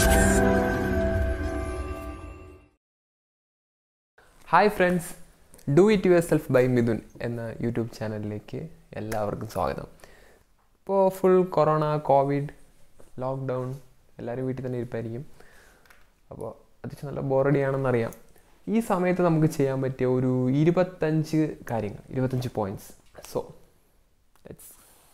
hi friends do it yourself by Mithun എന്ന YouTube ചാനലിലേക്ക് എല്ലാവർക്കും സ്വാഗതം ഇപ്പോൾ ഫുൾ കൊറോണ കോവിഡ് ലോക്ക്ഡൗൺ എല്ലാവരും വീട്ടിൽ തന്നെ ഇരിപ്പായിരിക്കും അപ്പോൾ അത്യാവശ്യം നല്ല ബോറടിയാണെന്നറിയാം ഈ സമയത്ത് നമുക്ക് ചെയ്യാൻ പറ്റിയ ഒരു ഇരുപത്തഞ്ച് കാര്യങ്ങൾ ഇരുപത്തഞ്ച് പോയിൻറ്റ്സ് സോ ലെറ്റ്സ്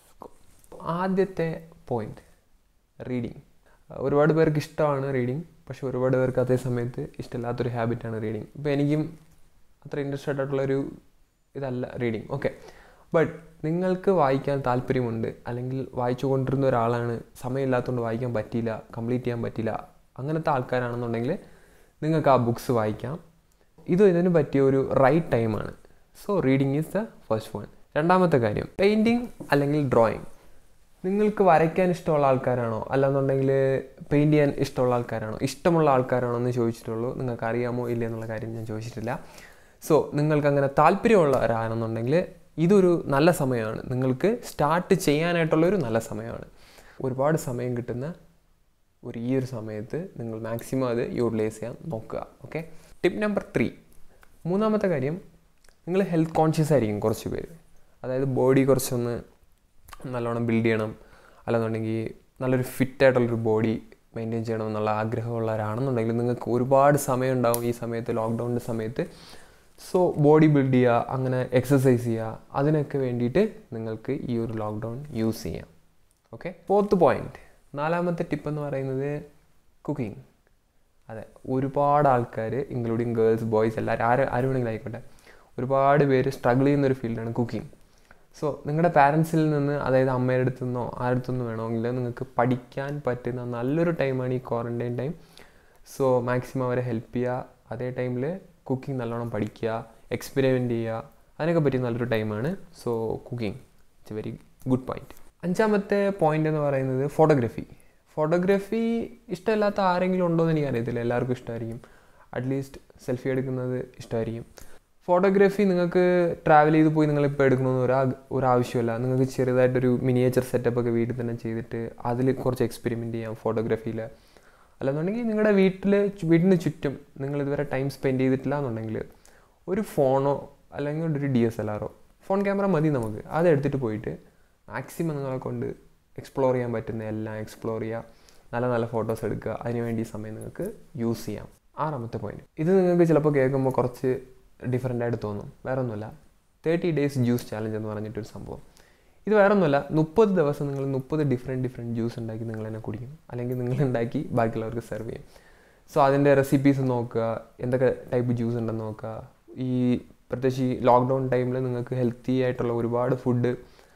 ആദ്യത്തെ പോയിന്റ് റീഡിങ് ഒരുപാട് പേർക്ക് ഇഷ്ടമാണ് റീഡിങ് പക്ഷെ ഒരുപാട് പേർക്ക് അതേ സമയത്ത് ഇഷ്ടമില്ലാത്തൊരു ഹാബിറ്റാണ് റീഡിങ് ഇപ്പോൾ എനിക്കും അത്ര ഇൻട്രസ്റ്റഡ് ആയിട്ടുള്ളൊരു ഇതല്ല റീഡിങ് ഓക്കെ ബട്ട് നിങ്ങൾക്ക് വായിക്കാൻ താല്പര്യമുണ്ട് അല്ലെങ്കിൽ വായിച്ചു കൊണ്ടിരുന്ന ഒരാളാണ് സമയമില്ലാത്തതുകൊണ്ട് വായിക്കാൻ പറ്റിയില്ല കംപ്ലീറ്റ് ചെയ്യാൻ പറ്റില്ല അങ്ങനത്തെ ആൾക്കാരാണെന്നുണ്ടെങ്കിൽ നിങ്ങൾക്ക് ആ ബുക്സ് വായിക്കാം ഇത് ഇതിന് പറ്റിയ ഒരു റൈറ്റ് ടൈമാണ് so reading is the first one രണ്ടാമത്തെ കാര്യം പെയിൻറ്റിങ് അല്ലെങ്കിൽ ഡ്രോയിങ് നിങ്ങൾക്ക് വരയ്ക്കാൻ ഇഷ്ടമുള്ള ആൾക്കാരാണോ അല്ലാന്നുണ്ടെങ്കിൽ പെയിൻറ്റ് ചെയ്യാൻ ഇഷ്ടമുള്ള ആൾക്കാരാണോ ഇഷ്ടമുള്ള ആൾക്കാരാണോ എന്ന് ചോദിച്ചിട്ടുള്ളൂ നിങ്ങൾക്ക് അറിയാമോ ഇല്ല എന്നുള്ള കാര്യം ഞാൻ ചോദിച്ചിട്ടില്ല സോ നിങ്ങൾക്ക് അങ്ങനെ താല്പര്യമുള്ളവരാണെന്നുണ്ടെങ്കിൽ ഇതൊരു നല്ല സമയമാണ് നിങ്ങൾക്ക് സ്റ്റാർട്ട് ചെയ്യാനായിട്ടുള്ളൊരു നല്ല സമയമാണ് ഒരുപാട് സമയം കിട്ടുന്ന ഒരു ഈ ഒരു സമയത്ത് നിങ്ങൾ മാക്സിമം അത് യൂട്ടിലൈസ് ചെയ്യാൻ നോക്കുക ഓക്കെ ടിപ്പ് നമ്പർ ത്രീ മൂന്നാമത്തെ കാര്യം നിങ്ങൾ ഹെൽത്ത് കോൺഷ്യസ് ആയിരിക്കും കുറച്ച് പേര് അതായത് ബോഡി കുറച്ചൊന്ന് നല്ലോണം ബിൽഡ് ചെയ്യണം അല്ലെന്നുണ്ടെങ്കിൽ നല്ലൊരു ഫിറ്റായിട്ടുള്ളൊരു ബോഡി മെയിൻറ്റെയിൻ ചെയ്യണം എന്നുള്ള ആഗ്രഹമുള്ളവരാണെന്നുണ്ടെങ്കിൽ നിങ്ങൾക്ക് ഒരുപാട് സമയം ഉണ്ടാവും ഈ സമയത്ത് ലോക്ക്ഡൗണിൻ്റെ സമയത്ത് സോ ബോഡി ബിൽഡ് ചെയ്യുക അങ്ങനെ എക്സസൈസ് ചെയ്യുക അതിനൊക്കെ വേണ്ടിയിട്ട് നിങ്ങൾക്ക് ഈ ഒരു ലോക്ക്ഡൗൺ യൂസ് ചെയ്യാം ഓക്കെ ഫോർത്ത് പോയിന്റ് നാലാമത്തെ ടിപ്പ് എന്ന് പറയുന്നത് കുക്കിംഗ് അതെ ഒരുപാട് ആൾക്കാർ ഇൻക്ലൂഡിങ് ഗേൾസ് ബോയ്സ് എല്ലാവരും ആര് ആര് വേണമെങ്കിലും ആയിക്കോട്ടെ ഒരുപാട് പേര് സ്ട്രഗിൾ ചെയ്യുന്ന ഒരു ഫീൽഡാണ് കുക്കിംഗ് സോ നിങ്ങളുടെ പാരൻസിൽ നിന്ന് അതായത് അമ്മയുടെ അടുത്തു നിന്നോ ആരുടെ നിന്നോ വേണമെങ്കിൽ നിങ്ങൾക്ക് പഠിക്കാൻ പറ്റുന്ന നല്ലൊരു ടൈമാണ് ഈ ക്വാറൻറ്റൈൻ ടൈം സോ മാക്സിമം അവരെ ഹെൽപ്പ് ചെയ്യുക അതേ ടൈമിൽ കുക്കിംഗ് നല്ലോണം പഠിക്കുക എക്സ്പെരിമെൻറ്റ് ചെയ്യുക അതിനൊക്കെ പറ്റിയ നല്ലൊരു ടൈമാണ് so cooking it's a very good point അഞ്ചാമത്തെ പോയിന്റ് എന്ന് പറയുന്നത് ഫോട്ടോഗ്രഫി ഫോട്ടോഗ്രഫി ഇഷ്ടമില്ലാത്ത ആരെങ്കിലും ഉണ്ടോ എന്ന് എനിക്കറിയത്തില്ല എല്ലാവർക്കും ഇഷ്ടമായിരിക്കും അറ്റ്ലീസ്റ്റ് സെൽഫി എടുക്കുന്നത് ഇഷ്ടമായിരിക്കും ഫോട്ടോഗ്രാഫി നിങ്ങൾക്ക് ട്രാവൽ ചെയ്ത് പോയി നിങ്ങളിപ്പോൾ എടുക്കണമെന്ന് ഒരു ഒരു ആവശ്യമില്ല നിങ്ങൾക്ക് ചെറുതായിട്ടൊരു മിനിയേച്ചർ സെറ്റപ്പ് ഒക്കെ വീട്ടിൽ തന്നെ ചെയ്തിട്ട് അതിൽ കുറച്ച് എക്സ്പെരിമെൻറ്റ് ചെയ്യാം ഫോട്ടോഗ്രാഫിയിൽ അല്ലെന്നുണ്ടെങ്കിൽ നിങ്ങളുടെ വീട്ടിൽ വീടിന് ചുറ്റും നിങ്ങൾ ഇതുവരെ ടൈം സ്പെൻഡ് ചെയ്തിട്ടില്ല എന്നുണ്ടെങ്കിൽ ഒരു ഫോണോ അല്ലെങ്കിൽ ഒരു ഡി എസ് എൽ ആറോ ഫോൺ ക്യാമറ മതി നമുക്ക് അത് എടുത്തിട്ട് പോയിട്ട് മാക്സിമം നിങ്ങളെ കൊണ്ട് എക്സ്പ്ലോർ ചെയ്യാൻ പറ്റുന്ന എല്ലാം എക്സ്പ്ലോർ ചെയ്യുക നല്ല നല്ല ഫോട്ടോസ് എടുക്കുക അതിനുവേണ്ടി സമയം നിങ്ങൾക്ക് യൂസ് ചെയ്യാം ആറാമത്തെ പോയിന്റ് ഇത് നിങ്ങൾക്ക് ചിലപ്പോൾ കേൾക്കുമ്പോൾ കുറച്ച് ഡിഫറെൻ്റ് ആയിട്ട് തോന്നും വേറെ ഒന്നുമില്ല തേർട്ടി ഡേയ്സ് ജ്യൂസ് ചാലഞ്ച് എന്ന് പറഞ്ഞിട്ടൊരു സംഭവം ഇത് വേറെ ഒന്നുമല്ല മുപ്പത് ദിവസം നിങ്ങൾ മുപ്പത് ഡിഫറെൻറ്റ് ഡിഫറെൻറ്റ് ജ്യൂസ് ഉണ്ടാക്കി നിങ്ങൾ തന്നെ കുടിക്കും അല്ലെങ്കിൽ നിങ്ങൾ ഉണ്ടാക്കി ബാക്കിയുള്ളവർക്ക് സെർവ് ചെയ്യും സോ അതിൻ്റെ റെസിപ്പീസ് നോക്കുക എന്തൊക്കെ ടൈപ്പ് ജ്യൂസ് ഉണ്ടെന്ന് നോക്കുക ഈ പ്രത്യേകിച്ച് ഈ ലോക്ക്ഡൗൺ ടൈമിൽ നിങ്ങൾക്ക് ഹെൽത്തി ആയിട്ടുള്ള ഒരുപാട് ഫുഡ്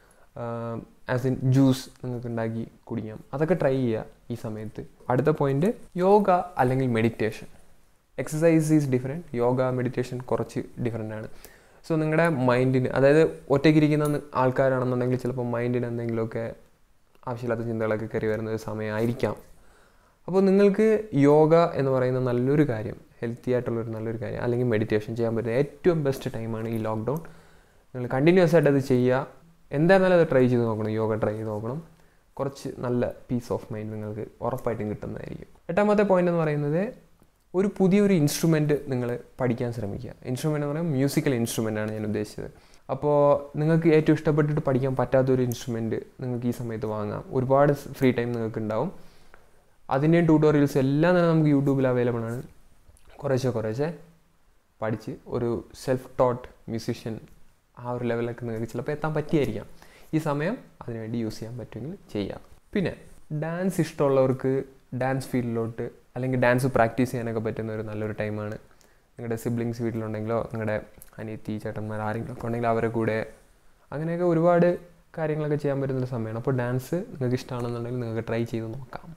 ആസ് ഇൻ ജ്യൂസ് നിങ്ങൾക്ക് ഉണ്ടാക്കി കുടിക്കാം അതൊക്കെ ട്രൈ ചെയ്യുക ഈ സമയത്ത് അടുത്ത പോയിന്റ് യോഗ അല്ലെങ്കിൽ meditation exercise is different yoga meditation കുറച്ച് ഡിഫറെൻ്റ് ആണ് സോ നിങ്ങളുടെ മൈൻഡിന് അതായത് ഒറ്റയ്ക്കിരിക്കുന്ന ആൾക്കാരാണെന്നുണ്ടെങ്കിൽ ചിലപ്പോൾ മൈൻഡിന് എന്തെങ്കിലുമൊക്കെ ആവശ്യമില്ലാത്ത ചിന്തകളൊക്കെ കയറി വരുന്ന ഒരു സമയമായിരിക്കാം അപ്പോൾ നിങ്ങൾക്ക് യോഗ എന്ന് പറയുന്ന നല്ലൊരു കാര്യം ഹെൽത്തി ആയിട്ടുള്ളൊരു നല്ലൊരു കാര്യം അല്ലെങ്കിൽ മെഡിറ്റേഷൻ ചെയ്യാൻ പറ്റുന്ന ഏറ്റവും ബെസ്റ്റ് ടൈമാണ് ഈ ലോക്ക്ഡൗൺ നിങ്ങൾ കണ്ടിന്യൂസ് ആയിട്ട് അത് ചെയ്യുക എന്തായിരുന്നാലും അത് ട്രൈ ചെയ്ത് നോക്കണം യോഗ ട്രൈ ചെയ്ത് നോക്കണം കുറച്ച് നല്ല പീസ് ഓഫ് മൈൻഡ് നിങ്ങൾക്ക് ഉറപ്പായിട്ടും കിട്ടുന്നതായിരിക്കും എട്ടാമത്തെ പോയിന്റ് എന്ന് പറയുന്നത് ഒരു പുതിയൊരു ഇൻസ്ട്രുമെൻറ്റ് നിങ്ങൾ പഠിക്കാൻ ശ്രമിക്കുക ഇൻസ്ട്രുമെൻ്റ് എന്ന് പറയുമ്പോൾ മ്യൂസിക്കൽ ഇൻസ്ട്രുമെൻ്റ് ആണ് ഞാൻ ഉദ്ദേശിച്ചത് അപ്പോൾ നിങ്ങൾക്ക് ഏറ്റവും ഇഷ്ടപ്പെട്ടിട്ട് പഠിക്കാൻ പറ്റാത്തൊരു ഇൻസ്ട്രുമെൻറ്റ് നിങ്ങൾക്ക് ഈ സമയത്ത് വാങ്ങാം ഒരുപാട് ഫ്രീ ടൈം നിങ്ങൾക്ക് ഉണ്ടാവും അതിൻ്റെയും ട്യൂട്ടോറിയൽസ് എല്ലാം തന്നെ നമുക്ക് യൂട്യൂബിൽ അവൈലബിൾ ആണ് കുറേശ്ശെ കുറേശ്ശെ പഠിച്ച് ഒരു സെൽഫ് ടോട്ട് മ്യൂസീഷ്യൻ ആ ഒരു ലെവലൊക്കെ നിങ്ങൾക്ക് ചിലപ്പോൾ എത്താൻ പറ്റിയായിരിക്കാം ഈ സമയം അതിനുവേണ്ടി യൂസ് ചെയ്യാൻ പറ്റുമെങ്കിൽ ചെയ്യാം പിന്നെ ഡാൻസ് ഇഷ്ടമുള്ളവർക്ക് ഡാൻസ് ഫീൽഡിലോട്ട് അല്ലെങ്കിൽ ഡാൻസ് പ്രാക്ടീസ് ചെയ്യാനൊക്കെ പറ്റുന്ന ഒരു നല്ലൊരു ടൈമാണ് നിങ്ങളുടെ സിബ്ലിങ്സ് വീട്ടിലുണ്ടെങ്കിലോ നിങ്ങളുടെ അനിയത്തി ചേട്ടന്മാർ ആരെങ്കിലും ഒക്കെ ഉണ്ടെങ്കിൽ അവരെ കൂടെ അങ്ങനെയൊക്കെ ഒരുപാട് കാര്യങ്ങളൊക്കെ ചെയ്യാൻ പറ്റുന്നൊരു സമയമാണ് അപ്പോൾ ഡാൻസ് നിങ്ങൾക്ക് ഇഷ്ടമാണെന്നുണ്ടെങ്കിൽ നിങ്ങൾക്ക് ട്രൈ ചെയ്ത് നോക്കാം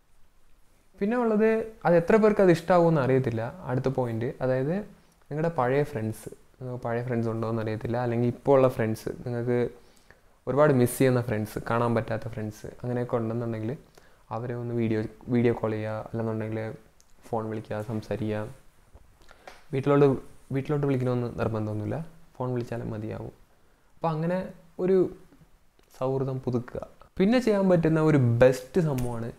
പിന്നെ ഉള്ളത് അത് എത്ര പേർക്ക് അത് ഇഷ്ടമാകുമെന്ന് അറിയത്തില്ല അടുത്ത പോയിന്റ് അതായത് നിങ്ങളുടെ പഴയ ഫ്രണ്ട്സ് നിങ്ങൾക്ക് പഴയ ഫ്രണ്ട്സ് ഉണ്ടോ എന്ന് അറിയത്തില്ല അല്ലെങ്കിൽ ഇപ്പോൾ ഉള്ള ഫ്രണ്ട്സ് നിങ്ങൾക്ക് ഒരുപാട് മിസ് ചെയ്യുന്ന ഫ്രണ്ട്സ് കാണാൻ പറ്റാത്ത ഫ്രണ്ട്സ് അങ്ങനെയൊക്കെ ഉണ്ടെന്നുണ്ടെങ്കിൽ അവരെ ഒന്ന് വീഡിയോ വീഡിയോ കോൾ ചെയ്യുക അല്ലെന്നുണ്ടെങ്കിൽ ഫോൺ വിളിക്കുക സംസാരിക്കുക വീട്ടിലോട്ട് വീട്ടിലോട്ട് വിളിക്കണമെന്ന് നിർബന്ധമൊന്നുമില്ല ഫോൺ വിളിച്ചാലും മതിയാവും അപ്പോൾ അങ്ങനെ ഒരു സൗഹൃദം പുതുക്കുക പിന്നെ ചെയ്യാൻ പറ്റുന്ന ഒരു ബെസ്റ്റ് സംഭവമാണ്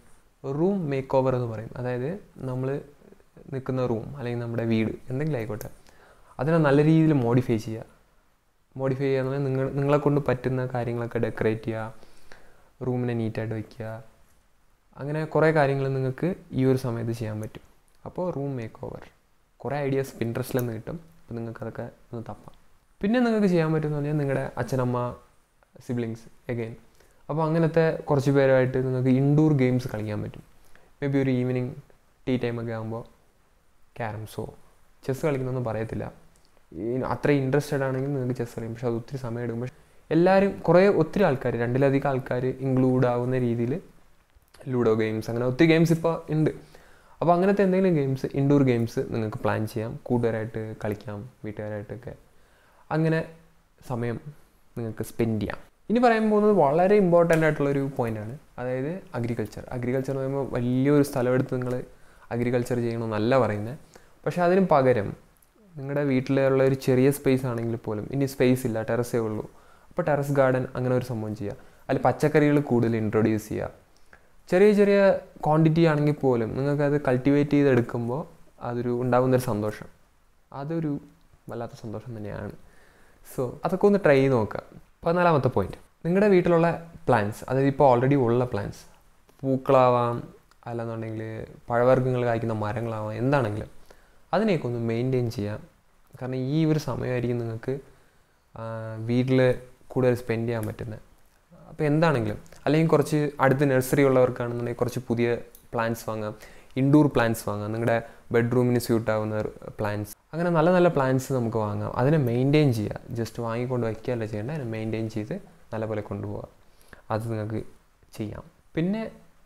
റൂം മേക്ക് ഓവർ എന്ന് പറയും അതായത് നമ്മൾ നിൽക്കുന്ന റൂം അല്ലെങ്കിൽ നമ്മുടെ വീട് എന്തെങ്കിലും ആയിക്കോട്ടെ അതിനെ നല്ല രീതിയിൽ മോഡിഫൈ ചെയ്യുക മോഡിഫൈ ചെയ്യുക എന്ന് പറഞ്ഞാൽ നിങ്ങൾ നിങ്ങളെ കൊണ്ട് പറ്റുന്ന കാര്യങ്ങളൊക്കെ ഡെക്കറേറ്റ് ചെയ്യുക റൂമിനെ നീറ്റായിട്ട് വയ്ക്കുക അങ്ങനെ കുറേ കാര്യങ്ങൾ നിങ്ങൾക്ക് ഈ ഒരു സമയത്ത് ചെയ്യാൻ പറ്റും അപ്പോൾ റൂം മേക്ക് ഓവർ കുറേ ഐഡിയാസ് പിൻട്രസ്റ്റിൽ നിന്ന് കിട്ടും അപ്പോൾ നിങ്ങൾക്ക് അതൊക്കെ ഒന്ന് തപ്പാം പിന്നെ നിങ്ങൾക്ക് ചെയ്യാൻ പറ്റുമെന്ന് പറഞ്ഞാൽ നിങ്ങളുടെ അച്ഛനമ്മ സിബ്ലിങ്സ് എഗെയിൻ അപ്പോൾ അങ്ങനത്തെ കുറച്ച് പേരുമായിട്ട് നിങ്ങൾക്ക് ഇൻഡോർ ഗെയിംസ് കളിക്കാൻ പറ്റും മേ ബി ഒരു ഈവനിങ് ടീ ടൈമൊക്കെ ആകുമ്പോൾ ക്യാരംസോ ചെസ്സ് കളിക്കുന്നൊന്നും പറയത്തില്ല ഈ അത്ര ഇൻട്രസ്റ്റഡ് ആണെങ്കിൽ നിങ്ങൾക്ക് ചെസ്സ് കളിക്കും പക്ഷെ അത് ഒത്തിരി സമയം എടുക്കും പക്ഷെ എല്ലാവരും കുറേ ഒത്തിരി ആൾക്കാർ രണ്ടിലധികം ആൾക്കാർ ഇൻക്ലൂഡ് ആവുന്ന രീതിയിൽ ലൂഡോ ഗെയിംസ് അങ്ങനെ ഒത്തിരി ഗെയിംസ് ഇപ്പോൾ ഉണ്ട് അപ്പോൾ അങ്ങനത്തെ എന്തെങ്കിലും ഗെയിംസ് ഇൻഡോർ ഗെയിംസ് നിങ്ങൾക്ക് പ്ലാൻ ചെയ്യാം കൂട്ടുകാരായിട്ട് കളിക്കാം വീട്ടുകാരായിട്ടൊക്കെ അങ്ങനെ സമയം നിങ്ങൾക്ക് സ്പെൻഡ് ചെയ്യാം ഇനി പറയാൻ പോകുന്നത് വളരെ ഇമ്പോർട്ടൻ്റ് ആയിട്ടുള്ളൊരു പോയിൻ്റാണ് അതായത് അഗ്രികൾച്ചർ അഗ്രികൾച്ചർ എന്ന് പറയുമ്പോൾ വലിയൊരു സ്ഥലമെടുത്ത് നിങ്ങൾ അഗ്രികൾച്ചർ ചെയ്യണമെന്നല്ല പറയുന്നത് പക്ഷേ അതിന് പകരം നിങ്ങളുടെ വീട്ടിലുള്ള ഒരു ചെറിയ സ്പേസ് ആണെങ്കിൽ പോലും ഇനി സ്പേസ് ഇല്ല ടെറസേ ഉള്ളൂ അപ്പോൾ ടെറസ് ഗാർഡൻ അങ്ങനെ ഒരു സംഭവം ചെയ്യുക അതിൽ പച്ചക്കറികൾ കൂടുതൽ ഇൻട്രൊഡ്യൂസ് ചെയ്യുക ചെറിയ ചെറിയ ക്വാണ്ടിറ്റി ആണെങ്കിൽ പോലും നിങ്ങൾക്കത് കൾട്ടിവേറ്റ് ചെയ്തെടുക്കുമ്പോൾ അതൊരു ഉണ്ടാകുന്നൊരു സന്തോഷം അതൊരു വല്ലാത്ത സന്തോഷം തന്നെയാണ് സോ അതൊക്കെ ഒന്ന് ട്രൈ ചെയ്ത് നോക്കുക പതിനാലാമത്തെ പോയിന്റ് നിങ്ങളുടെ വീട്ടിലുള്ള പ്ലാന്റ്സ് അതായത് ഇപ്പോൾ ഓൾറെഡി ഉള്ള പ്ലാന്റ്സ് പൂക്കളാവാം അല്ലെന്നുണ്ടെങ്കിൽ പഴവർഗ്ഗങ്ങൾ കായ്ക്കുന്ന മരങ്ങളാവാം എന്താണെങ്കിലും അതിനെയൊക്കെ ഒന്ന് മെയിൻറ്റെയിൻ ചെയ്യാം കാരണം ഈ ഒരു സമയമായിരിക്കും നിങ്ങൾക്ക് വീട്ടിൽ കൂടുതൽ സ്പെൻഡ് ചെയ്യാൻ പറ്റുന്നത് അപ്പോൾ എന്താണെങ്കിലും അല്ലെങ്കിൽ കുറച്ച് അടുത്ത് നഴ്സറി ഉള്ളവർക്കാണെന്നുണ്ടെങ്കിൽ കുറച്ച് പുതിയ പ്ലാന്റ്സ് വാങ്ങാം ഇൻഡോർ പ്ലാന്റ്സ് വാങ്ങാം നിങ്ങളുടെ ബെഡ്റൂമിന് സ്യൂട്ട് ആവുന്ന പ്ലാന്റ്സ് അങ്ങനെ നല്ല നല്ല പ്ലാന്റ്സ് നമുക്ക് വാങ്ങാം അതിനെ മെയിൻറ്റെയിൻ ചെയ്യുക ജസ്റ്റ് വാങ്ങിക്കൊണ്ട് വയ്ക്കുകയല്ല ചെയ്യേണ്ട അതിനെ മെയിൻറ്റെയിൻ ചെയ്ത് നല്ലപോലെ കൊണ്ടുപോകുക അത് നിങ്ങൾക്ക് ചെയ്യാം പിന്നെ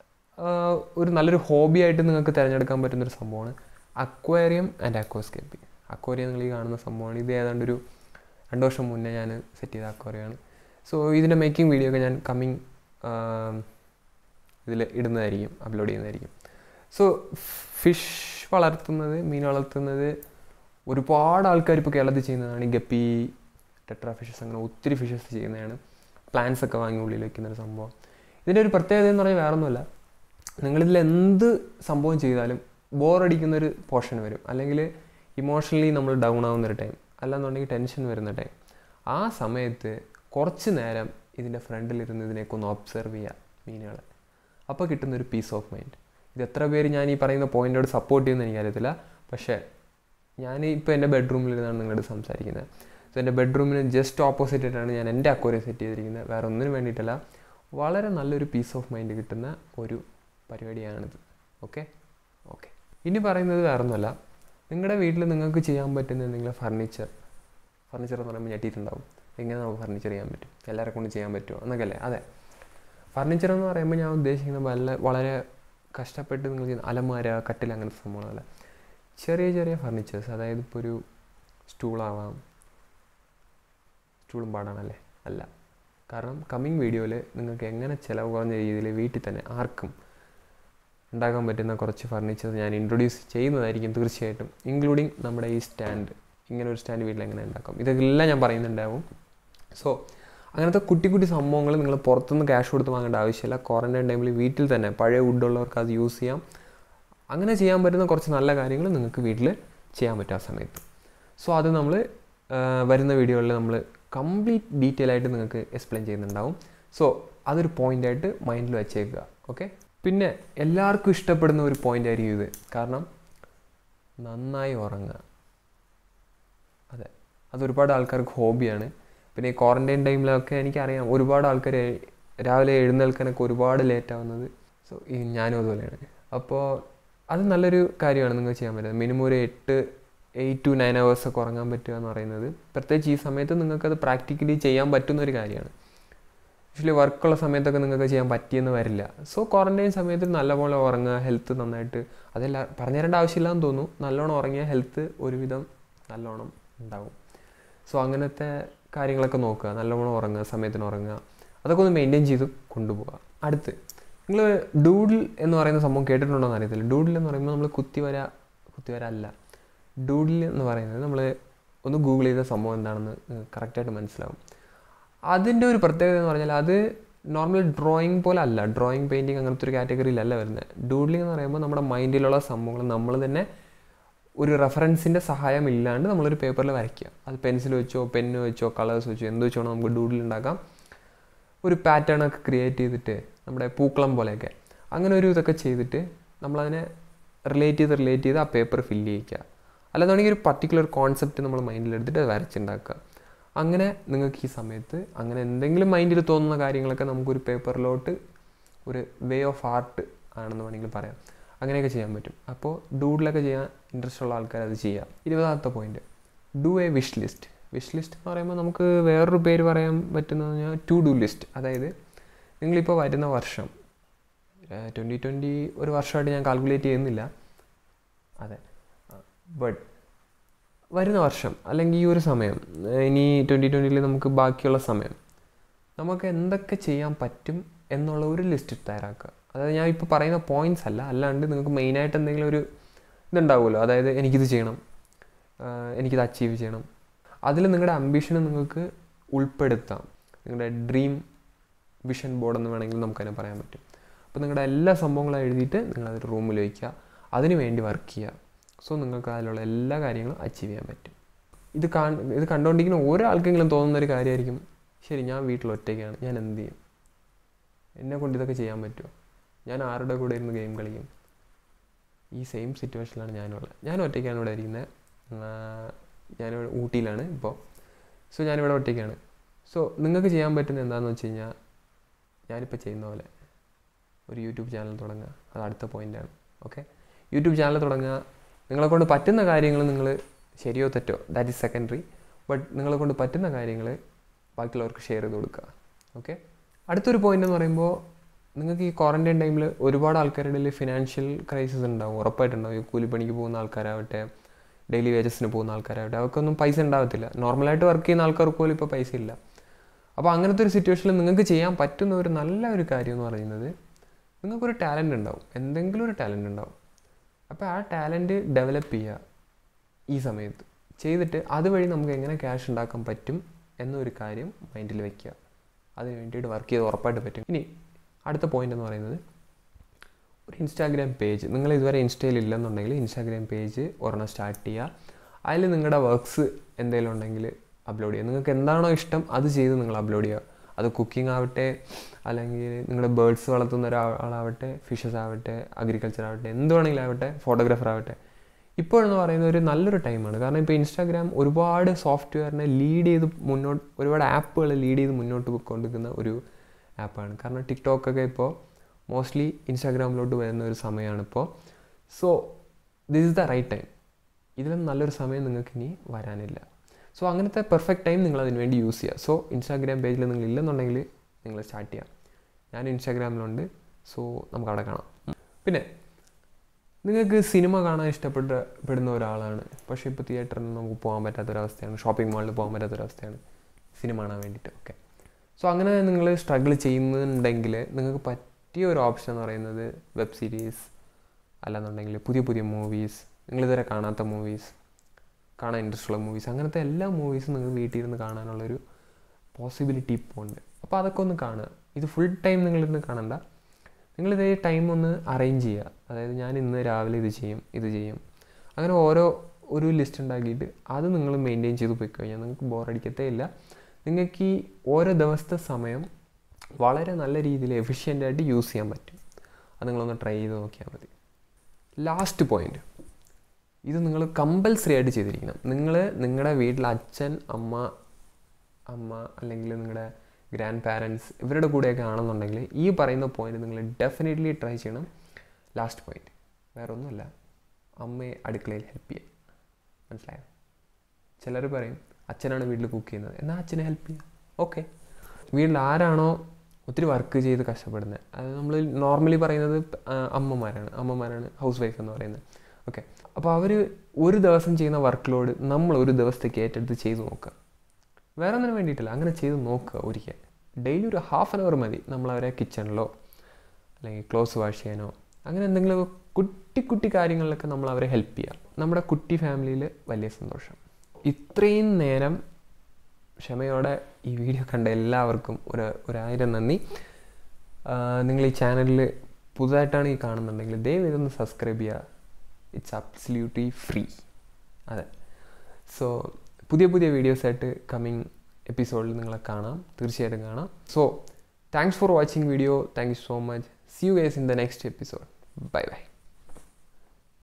ഒരു നല്ലൊരു ഹോബി ആയിട്ട് നിങ്ങൾക്ക് തിരഞ്ഞെടുക്കാൻ പറ്റുന്നൊരു സംഭവമാണ് അക്വേറിയം ആൻഡ് അക്വാസ്കേപ്പിംഗ് അക്വേറിയം നിങ്ങൾ ഈ കാണുന്ന സംഭവമാണ് ഇത് ഏതാണ്ട് ഒരു രണ്ട് വർഷം മുന്നേ ഞാൻ സെറ്റ് ചെയ്ത അക്വേറിയമാണ് സോ ഇതിൻ്റെ മേക്കിംഗ് വീഡിയോ ഒക്കെ ഞാൻ കമ്മിങ് ഇതിൽ ഇടുന്നതായിരിക്കും അപ്ലോഡ് ചെയ്യുന്നതായിരിക്കും സോ ഫിഷ് വളർത്തുന്നത് മീൻ വളർത്തുന്നത് ഒരുപാട് ആൾക്കാർ ഇപ്പോൾ കേരളത്തിൽ ചെയ്യുന്നതാണ് ഈ ഗപ്പി ടെട്രാ ഫിഷസ് അങ്ങനെ ഒത്തിരി ഫിഷസ് ചെയ്യുന്നതാണ് പ്ലാന്റ്സ് ഒക്കെ വാങ്ങി ഉള്ളിൽ വെക്കുന്നൊരു സംഭവം ഇതിൻ്റെ ഒരു പ്രത്യേകത എന്ന് പറഞ്ഞാൽ വേറെ ഒന്നുമല്ല നിങ്ങളിതിൽ എന്ത് സംഭവം ചെയ്താലും ബോറടിക്കുന്നൊരു പോർഷൻ വരും അല്ലെങ്കിൽ ഇമോഷണലി നമ്മൾ ഡൗൺ ആവുന്നൊരു ടൈം അല്ലാന്നുണ്ടെങ്കിൽ ടെൻഷൻ വരുന്ന ടൈം ആ സമയത്ത് കുറച്ച് നേരം ഇതിൻ്റെ ഫ്രണ്ടിലിരുന്ന് ഇതിനെയൊക്കെ ഒന്ന് ഒബ്സർവ് ചെയ്യുക മീനുകളെ അപ്പോൾ കിട്ടുന്നൊരു പീസ് ഓഫ് മൈൻഡ് ഇത് എത്ര പേര് ഞാൻ ഈ പറയുന്ന പോയിൻറ്റോട് സപ്പോർട്ട് ചെയ്യുമെന്ന് എനിക്കറിയത്തില്ല പക്ഷേ ഞാൻ ഇപ്പോൾ എൻ്റെ ബെഡ്റൂമിലിരുന്നാണ് നിങ്ങളോട് സംസാരിക്കുന്നത് സോ എൻ്റെ ബെഡ്റൂമിന് ജസ്റ്റ് ഓപ്പോസിറ്റ് ആയിട്ടാണ് ഞാൻ എൻ്റെ അക്വറിയം സെറ്റ് ചെയ്തിരിക്കുന്നത് വേറെ ഒന്നിനും വേണ്ടിയിട്ടല്ല വളരെ നല്ലൊരു പീസ് ഓഫ് മൈൻഡ് കിട്ടുന്ന ഒരു പരിപാടിയാണിത് ഓക്കെ ഓക്കെ ഇനി പറയുന്നത് വേറെ ഒന്നുമല്ല നിങ്ങളുടെ വീട്ടിൽ നിങ്ങൾക്ക് ചെയ്യാൻ പറ്റുന്ന എന്തെങ്കിലും ഫർണിച്ചർ ഫർണിച്ചർ എന്ന് പറയുമ്പോൾ ഞെട്ടിയിട്ടുണ്ടാവും എങ്ങനെ നമുക്ക് ഫർണിച്ചർ ചെയ്യാൻ പറ്റും എല്ലാവരെ കൊണ്ട് ചെയ്യാൻ പറ്റുമോ എന്നൊക്കെ അല്ലേ അതെ ഫർണിച്ചർ എന്ന് പറയുമ്പോൾ ഞാൻ ഉദ്ദേശിക്കുന്നത് വല്ല വളരെ കഷ്ടപ്പെട്ട് നിങ്ങൾ ചെയ്യുന്ന അലമാര കട്ടിൽ അങ്ങനത്തെ സംഭവങ്ങളല്ല ചെറിയ ചെറിയ ഫർണിച്ചേഴ്സ് അതായത് ഇപ്പോൾ ഒരു സ്റ്റൂളാവാം സ്റ്റൂളും പാടാണല്ലേ അല്ല കാരണം കമ്മിങ് വീഡിയോയിൽ നിങ്ങൾക്ക് എങ്ങനെ ചിലവ് കുറഞ്ഞ രീതിയിൽ വീട്ടിൽ തന്നെ ആർക്കും ഉണ്ടാക്കാൻ പറ്റുന്ന കുറച്ച് ഫർണിച്ചർ ഞാൻ ഇൻട്രൊഡ്യൂസ് ചെയ്യുന്നതായിരിക്കും തീർച്ചയായിട്ടും ഇൻക്ലൂഡിങ് നമ്മുടെ ഈ സ്റ്റാൻഡ് ഇങ്ങനെ ഒരു സ്റ്റാൻഡ് വീട്ടിൽ എങ്ങനെ ഉണ്ടാക്കാം ഇതെല്ലാം ഞാൻ പറയുന്നുണ്ടാവും സോ അങ്ങനത്തെ കുട്ടി കുട്ടി സംഭവങ്ങൾ നിങ്ങൾ പുറത്തുനിന്ന് ക്യാഷ് കൊടുത്ത് വാങ്ങേണ്ട ആവശ്യമില്ല ക്വാറൻറ്റൈൻ ടൈമിൽ വീട്ടിൽ തന്നെ പഴയ വുഡുള്ളവർക്ക് അത് യൂസ് ചെയ്യാം അങ്ങനെ ചെയ്യാൻ പറ്റുന്ന കുറച്ച് നല്ല കാര്യങ്ങൾ നിങ്ങൾക്ക് വീട്ടിൽ ചെയ്യാൻ പറ്റും ആ സമയത്ത് സോ അത് നമ്മൾ വരുന്ന വീഡിയോകളിൽ നമ്മൾ കംപ്ലീറ്റ് ഡീറ്റെയിൽ ആയിട്ട് നിങ്ങൾക്ക് എക്സ്പ്ലെയിൻ ചെയ്യുന്നുണ്ടാവും സോ അതൊരു പോയിൻ്റായിട്ട് മൈൻഡിൽ വെച്ചേക്കുക ഓക്കെ പിന്നെ എല്ലാവർക്കും ഇഷ്ടപ്പെടുന്ന ഒരു പോയിൻ്റ് ആയിരിക്കും ഇത് കാരണം നന്നായി ഉറങ്ങുക അതെ അത് ഒരുപാട് ആൾക്കാർക്ക് ഹോബിയാണ് പിന്നെ ഈ ക്വാറൻറ്റൈൻ ടൈമിലൊക്കെ എനിക്കറിയാം ഒരുപാട് ആൾക്കാർ രാവിലെ എഴുന്നേൽക്കാനൊക്കെ ഒരുപാട് ലേറ്റ് ആവുന്നത് സോ ഈ ഞാനും അതുപോലെയാണ് അപ്പോൾ അത് നല്ലൊരു കാര്യമാണ് നിങ്ങൾക്ക് ചെയ്യാൻ പറ്റുന്നത് മിനിമം ഒരു എട്ട് എയ്റ്റ് ടു നയൻ അവേഴ്സ് ഒക്കെ ഉറങ്ങാൻ പറ്റുക എന്ന് പറയുന്നത് പ്രത്യേകിച്ച് ഈ സമയത്ത് നിങ്ങൾക്കത് പ്രാക്ടിക്കലി ചെയ്യാൻ പറ്റുന്ന ഒരു കാര്യമാണ് ആക്ച്വലി വർക്കുള്ള സമയത്തൊക്കെ നിങ്ങൾക്ക് ചെയ്യാൻ പറ്റിയെന്ന് വരില്ല സോ ക്വാറൻറ്റൈൻ സമയത്ത് നല്ലപോലെ ഉറങ്ങുക ഹെൽത്ത് നന്നായിട്ട് അതെല്ലാം പറഞ്ഞു തരേണ്ട ആവശ്യമില്ലാന്ന് തോന്നുന്നു നല്ലോണം ഉറങ്ങിയ ഹെൽത്ത് ഒരുവിധം നല്ലോണം ഉണ്ടാവും സോ അങ്ങനത്തെ കാര്യങ്ങളൊക്കെ നോക്കുക നല്ലോണം ഉറങ്ങുക സമയത്തിന് ഉറങ്ങുക അതൊക്കെ ഒന്ന് മെയിൻറ്റെയിൻ ചെയ്ത് കൊണ്ടുപോകുക അടുത്ത് നിങ്ങൾ ഡൂഡിൽ എന്ന് പറയുന്ന സംഭവം കേട്ടിട്ടുണ്ടോ എന്ന് അറിയത്തില്ല ഡൂഡിൽ എന്ന് പറയുമ്പോൾ നമ്മൾ കുത്തിവര കുത്തിവര അല്ല ഡൂഡിൽ എന്ന് പറയുന്നത് നമ്മൾ ഒന്ന് ഗൂഗിൾ ചെയ്ത സംഭവം എന്താണെന്ന് കറക്റ്റായിട്ട് മനസ്സിലാവും അതിൻ്റെ ഒരു പ്രത്യേകത എന്ന് പറഞ്ഞാൽ അത് നോർമൽ ഡ്രോയിങ് പോലെ അല്ല ഡ്രോയിങ് പെയിൻറ്റിങ് അങ്ങനത്തെ ഒരു കാറ്റഗറിയിലല്ല വരുന്നത് ഡൂഡ്ലിംഗ് എന്ന് പറയുമ്പോൾ നമ്മുടെ മൈൻഡിലുള്ള സംഭവങ്ങൾ നമ്മൾ തന്നെ ഒരു റെഫറൻസിൻ്റെ സഹായം ഇല്ലാണ്ട് നമ്മളൊരു പേപ്പറിൽ വരയ്ക്കുക അത് പെൻസിൽ വെച്ചോ പെന്ന് വെച്ചോ കളേഴ്സ് വെച്ചോ എന്ത് വെച്ചോ നമുക്ക് ഡൂഡിൽ ഉണ്ടാക്കാം ഒരു പാറ്റേൺ ഒക്കെ ക്രിയേറ്റ് ചെയ്തിട്ട് നമ്മുടെ പൂക്കളം പോലെയൊക്കെ അങ്ങനെ ഒരു ഇതൊക്കെ ചെയ്തിട്ട് നമ്മളതിനെ റിലേറ്റ് ചെയ്ത് റിലേറ്റ് ചെയ്ത് ആ പേപ്പർ ഫില്ല് ചെയ്യിക്കുക അല്ലാതാണെങ്കിൽ ഒരു പർട്ടിക്കുലർ കോൺസെപ്റ്റ് നമ്മൾ മൈൻഡിലെടുത്തിട്ട് അത് വരച്ചുണ്ടാക്കുക അങ്ങനെ നിങ്ങൾക്ക് ഈ സമയത്ത് അങ്ങനെ എന്തെങ്കിലും മൈൻഡിൽ തോന്നുന്ന കാര്യങ്ങളൊക്കെ നമുക്കൊരു പേപ്പറിലോട്ട് ഒരു വേ ഓഫ് ആർട്ട് ആണെന്ന് വേണമെങ്കിൽ പറയാം അങ്ങനെയൊക്കെ ചെയ്യാൻ പറ്റും അപ്പോൾ ഡൂഡിലൊക്കെ ചെയ്യാൻ ഇൻട്രസ്റ്റ് ഉള്ള ആൾക്കാർ അത് ചെയ്യാം ഇരുപതാമത്തെ point do a wish list wish list എന്ന് പറയുമ്പോൾ നമുക്ക് വേറൊരു പേര് പറയാൻ പറ്റുന്നത് പറഞ്ഞാൽ ടു ഡു ലിസ്റ്റ് അതായത് നിങ്ങളിപ്പോൾ വരുന്ന വർഷം ട്വൻറ്റി ട്വൻറ്റി ഒരു വർഷമായിട്ട് ഞാൻ കാൽക്കുലേറ്റ് ചെയ്യുന്നില്ല അതെ ബട്ട് വരുന്ന വർഷം അല്ലെങ്കിൽ ഈ ഒരു സമയം ഇനി ട്വൻറ്റി ട്വൻറ്റിയിൽ നമുക്ക് ബാക്കിയുള്ള സമയം നമുക്ക് എന്തൊക്കെ ചെയ്യാൻ പറ്റും എന്നുള്ള ഒരു ലിസ്റ്റ് തയ്യാറാക്കുക അതായത് ഞാൻ ഇപ്പോൾ പറയുന്ന പോയിന്റ്സ് അല്ല അല്ലാണ്ട് നിങ്ങൾക്ക് മെയിനായിട്ട് എന്തെങ്കിലും ഒരു ഇതുണ്ടാവുമല്ലോ അതായത് എനിക്കിത് ചെയ്യണം എനിക്കിത് അച്ചീവ് ചെയ്യണം അതിൽ നിങ്ങളുടെ അംബിഷന് നിങ്ങൾക്ക് ഉൾപ്പെടുത്താം നിങ്ങളുടെ ഡ്രീം വിഷൻ ബോർഡ് എന്ന് വേണമെങ്കിൽ നമുക്കതിനെ പറയാൻ പറ്റും അപ്പോൾ നിങ്ങളുടെ എല്ലാ സംഭവങ്ങളും എഴുതിയിട്ട് നിങ്ങളതൊരു റൂമിൽ വയ്ക്കുക അതിന് വേണ്ടി വർക്ക് ചെയ്യുക സോ നിങ്ങൾക്ക് അതിലുള്ള എല്ലാ കാര്യങ്ങളും അച്ചീവ് ചെയ്യാൻ പറ്റും ഇത് കാ ഇത് കണ്ടുകൊണ്ടിരിക്കുന്ന ഒരാൾക്കെങ്കിലും തോന്നുന്ന ഒരു കാര്യമായിരിക്കും ശരി ഞാൻ വീട്ടിൽ ഒറ്റയ്ക്കാണ് ഞാൻ എന്ത് ചെയ്യും എന്നെ കൊണ്ട് ഇതൊക്കെ ചെയ്യാൻ പറ്റുമോ ഞാൻ ആരുടെ കൂടെ ഇരുന്ന് ഗെയിം കളിക്കും ഈ സെയിം സിറ്റുവേഷനിലാണ് ഞാനുള്ളത് ഞാൻ ഒറ്റയ്ക്കാണ് ഇവിടെ ഇരിക്കുന്നത് ഞാനിവിടെ ഊട്ടിയിലാണ് ഇപ്പോൾ സോ ഞാനിവിടെ ഒറ്റയ്ക്കാണ് സോ നിങ്ങൾക്ക് ചെയ്യാൻ പറ്റുന്ന എന്താണെന്ന് വെച്ച് കഴിഞ്ഞാൽ ഞാനിപ്പോൾ ചെയ്യുന്ന പോലെ ഒരു യൂട്യൂബ് ചാനൽ തുടങ്ങുക അത് അടുത്ത പോയിൻ്റാണ് ഓക്കെ യൂട്യൂബ് ചാനൽ തുടങ്ങുക നിങ്ങളെ കൊണ്ട് പറ്റുന്ന കാര്യങ്ങൾ നിങ്ങൾ ശരിയോ തെറ്റോ ദാറ്റ് ഈസ് സെക്കൻഡറി ബട്ട് നിങ്ങളെ കൊണ്ട് പറ്റുന്ന കാര്യങ്ങൾ ബാക്കിയുള്ളവർക്ക് ഷെയർ ചെയ്ത് കൊടുക്കുക ഓക്കെ അടുത്തൊരു പോയിന്റ് എന്ന് പറയുമ്പോൾ നിങ്ങൾക്ക് ഈ ക്വാറൻറ്റൈൻ ടൈമിൽ ഒരുപാട് ആൾക്കാരുടെ ഇടയിൽ ഫിനാൻഷ്യൽ ക്രൈസിസ് ഉണ്ടാവും ഉറപ്പായിട്ടുണ്ടാവും ഈ കൂലിപ്പണിക്ക് പോകുന്ന ആൾക്കാരാവട്ടെ ഡെയിലി വേജസിന് പോകുന്ന ആൾക്കാരാവട്ടെ അവർക്കൊന്നും പൈസ ഉണ്ടാവത്തില്ല നോർമലായിട്ട് വർക്ക് ചെയ്യുന്ന ആൾക്കാർക്ക് പോലും ഇപ്പോൾ പൈസ ഇല്ല അപ്പോൾ അങ്ങനത്തെ ഒരു സിറ്റുവേഷനിൽ നിങ്ങൾക്ക് ചെയ്യാൻ പറ്റുന്ന ഒരു നല്ല ഒരു കാര്യം എന്ന് പറയുന്നത് നിങ്ങൾക്കൊരു ടാലൻ്റ് ഉണ്ടാവും എന്തെങ്കിലും ഒരു ടാലൻ്റ് ഉണ്ടാവും അപ്പോൾ ആ ടാലൻറ്റ് ഡെവലപ്പ് ചെയ്യുക ഈ സമയത്ത് ചെയ്തിട്ട് അതുവഴി നമുക്ക് എങ്ങനെ ക്യാഷ് ഉണ്ടാക്കാൻ പറ്റും എന്നൊരു കാര്യം മൈൻഡിൽ വെക്കുക അതിന് വേണ്ടിയിട്ട് വർക്ക് ചെയ്ത് ഉറപ്പായിട്ട് പറ്റും ഇനി അടുത്ത പോയിന്റ് എന്ന് പറയുന്നത് ഒരു ഇൻസ്റ്റാഗ്രാം പേജ് നിങ്ങൾ ഇതുവരെ ഇൻസ്റ്റയിൽ ഇല്ലെന്നുണ്ടെങ്കിൽ ഇൻസ്റ്റാഗ്രാം പേജ് ഒരെണ്ണം സ്റ്റാർട്ട് ചെയ്യുക അതിൽ നിങ്ങളുടെ വർക്ക്സ് എന്തെങ്കിലും ഉണ്ടെങ്കിൽ അപ്ലോഡ് ചെയ്യുക നിങ്ങൾക്ക് എന്താണോ ഇഷ്ടം അത് ചെയ്ത് നിങ്ങൾ അപ്ലോഡ് ചെയ്യുക അത് കുക്കിംഗ് ആവട്ടെ അല്ലെങ്കിൽ നിങ്ങളുടെ ബേർഡ്സ് വളർത്തുന്ന ഒരാളാവട്ടെ ഫിഷസ് ആവട്ടെ അഗ്രികൾച്ചർ ആവട്ടെ എന്ത് വേണമെങ്കിലും ആവട്ടെ ഫോട്ടോഗ്രാഫർ ആവട്ടെ ഇപ്പോഴെന്ന് പറയുന്നത് ഒരു നല്ലൊരു ടൈമാണ് കാരണം ഇപ്പോൾ ഇൻസ്റ്റാഗ്രാം ഒരുപാട് സോഫ്റ്റ്വെയറിനെ ലീഡ് ചെയ്ത് മുന്നോട്ട് ഒരുപാട് ആപ്പുകൾ ലീഡ് ചെയ്ത് മുന്നോട്ട് പോയിക്കൊണ്ടിരിക്കുന്ന ഒരു ആപ്പാണ് കാരണം ടിക്ടോക്കൊക്കെ ഇപ്പോൾ മോസ്റ്റ്ലി ഇൻസ്റ്റാഗ്രാമിലോട്ട് വരുന്ന ഒരു സമയമാണ് ഇപ്പോൾ so this is the right time ഇതിലും നല്ലൊരു സമയം നിങ്ങൾക്ക് ഇനി വരാനില്ല സോ അങ്ങനത്തെ പെർഫെക്റ്റ് ടൈം നിങ്ങൾ അതിന് വേണ്ടി യൂസ് ചെയ്യുക സോ ഇൻസ്റ്റാഗ്രാം പേജിൽ നിങ്ങൾ ഇല്ലെന്നുണ്ടെങ്കിൽ നിങ്ങൾ സ്റ്റാർട്ട് ചെയ്യാം ഞാൻ ഇൻസ്റ്റാഗ്രാമിലുണ്ട് സോ നമുക്ക് അവിടെ കാണാം പിന്നെ നിങ്ങൾക്ക് സിനിമ കാണാൻ ഇഷ്ടപ്പെട്ട പെടുന്ന ഒരാളാണ് പക്ഷേ ഇപ്പോൾ തിയേറ്ററിൽ നമുക്ക് പോകാൻ പറ്റാത്തൊരവസ്ഥയാണ് ഷോപ്പിംഗ് മാളിൽ പോകാൻ പറ്റാത്തൊരവസ്ഥയാണ് സിനിമ കാണാൻ വേണ്ടിയിട്ട് ഓക്കെ സോ അങ്ങനെ നിങ്ങൾ സ്ട്രഗിൾ ചെയ്യുന്നുണ്ടെങ്കിൽ നിങ്ങൾക്ക് പറ്റിയ ഒരു ഓപ്ഷൻ എന്ന് പറയുന്നത് വെബ് സീരീസ് അല്ലാന്നുണ്ടെങ്കിൽ പുതിയ പുതിയ മൂവീസ് നിങ്ങളിതുവരെ കാണാത്ത മൂവീസ് കാണാൻ ഇൻട്രസ്റ്റ് ഉള്ള മൂവീസ് അങ്ങനത്തെ എല്ലാ മൂവീസും നിങ്ങൾ വീട്ടിൽ ഇരുന്ന് കാണാനുള്ളൊരു പോസിബിലിറ്റി ഇപ്പോൾ ഉണ്ട് അപ്പോൾ അതൊക്കെ ഒന്ന് കാണുക ഇത് ഫുൾ ടൈം നിങ്ങളിരുന്ന് കാണണ്ട നിങ്ങളിതേ ടൈം ഒന്ന് അറേഞ്ച് ചെയ്യുക അതായത് ഞാൻ ഇന്ന് രാവിലെ ഇത് ചെയ്യും ഇത് ചെയ്യും അങ്ങനെ ഓരോ ഒരു ലിസ്റ്റ് ഉണ്ടാക്കിയിട്ട് അത് നിങ്ങൾ മെയിൻറ്റെയിൻ ചെയ്ത് പോയി കഴിഞ്ഞാൽ നിങ്ങൾക്ക് ബോറടിക്കത്തേ ഇല്ല നിങ്ങൾക്ക് ഈ ഓരോ ദിവസത്തെ സമയം വളരെ നല്ല രീതിയിൽ എഫിഷ്യൻ്റായിട്ട് യൂസ് ചെയ്യാൻ പറ്റും അത് നിങ്ങളൊന്ന് ട്രൈ ചെയ്ത് നോക്കിയാൽ മതി ലാസ്റ്റ് പോയിന്റ് ഇത് നിങ്ങൾ കമ്പൽസറി ആയിട്ട് ചെയ്തിരിക്കണം നിങ്ങൾ നിങ്ങളുടെ വീട്ടിൽ അച്ഛൻ അമ്മ അമ്മ അല്ലെങ്കിൽ നിങ്ങളുടെ ഗ്രാൻഡ് പാരൻസ് ഇവരുടെ കൂടെയൊക്കെ ആണെന്നുണ്ടെങ്കിൽ ഈ പറയുന്ന പോയിന്റ് നിങ്ങൾ ഡെഫിനറ്റ്ലി ട്രൈ ചെയ്യണം ലാസ്റ്റ് പോയിന്റ് വേറെ ഒന്നുമല്ല അമ്മയെ അടുക്കളയിൽ ഹെൽപ്പ് ചെയ്യുക മനസ്സിലായോ ചിലർ പറയും അച്ഛനാണ് വീട്ടിൽ കുക്ക് ചെയ്യുന്നത് എന്നാൽ അച്ഛനെ ഹെൽപ്പ് ചെയ്യുക ഓക്കെ വീട്ടിൽ ആരാണോ ഒത്തിരി വർക്ക് ചെയ്ത് കഷ്ടപ്പെടുന്നത് അത് നമ്മൾ നോർമലി പറയുന്നത് അമ്മമാരാണ് അമ്മമാരാണ് ഹൗസ് വൈഫ് എന്ന് പറയുന്നത് ഓക്കെ അപ്പോൾ അവർ ഒരു ദിവസം ചെയ്യുന്ന വർക്ക് ലോഡ് നമ്മൾ ഒരു ദിവസത്തേക്ക് ഏറ്റെടുത്ത് ചെയ്ത് നോക്കുക വേറെ ഒന്നിനും വേണ്ടിയിട്ടില്ല അങ്ങനെ ചെയ്ത് നോക്കുക ഒരിക്കൽ ഡെയിലി ഒരു ഹാഫ് ആൻ അവർ മതി നമ്മൾ അവരെ കിച്ചണിലോ അല്ലെങ്കിൽ ക്ലോസ് വാഷ് ചെയ്യാനോ അങ്ങനെ എന്തെങ്കിലും കുട്ടി കുട്ടി കാര്യങ്ങളിലൊക്കെ നമ്മൾ അവരെ ഹെൽപ്പ് ചെയ്യുക നമ്മുടെ കുട്ടി ഫാമിലിയിൽ വലിയ സന്തോഷം ഇത്രയും നേരം ക്ഷമയോടെ ഈ വീഡിയോ കണ്ട എല്ലാവർക്കും ഒരു ഒരായിരം നന്ദി നിങ്ങൾ ഈ ചാനലിൽ പുതുതായിട്ടാണ് ഈ കാണുന്നുണ്ടെങ്കിൽ ദയവ് ഇതൊന്ന് സബ്സ്ക്രൈബ് ചെയ്യുക ഇറ്റ്സ് അബ്സല്യൂട്ട്ലി ഫ്രീ അതെ സോ പുതിയ പുതിയ വീഡിയോസായിട്ട് കമ്മിങ് എപ്പിസോഡിൽ നിങ്ങളെ കാണാം തീർച്ചയായിട്ടും കാണാം so thanks for watching video thank you so much see you guys in the next episode bye by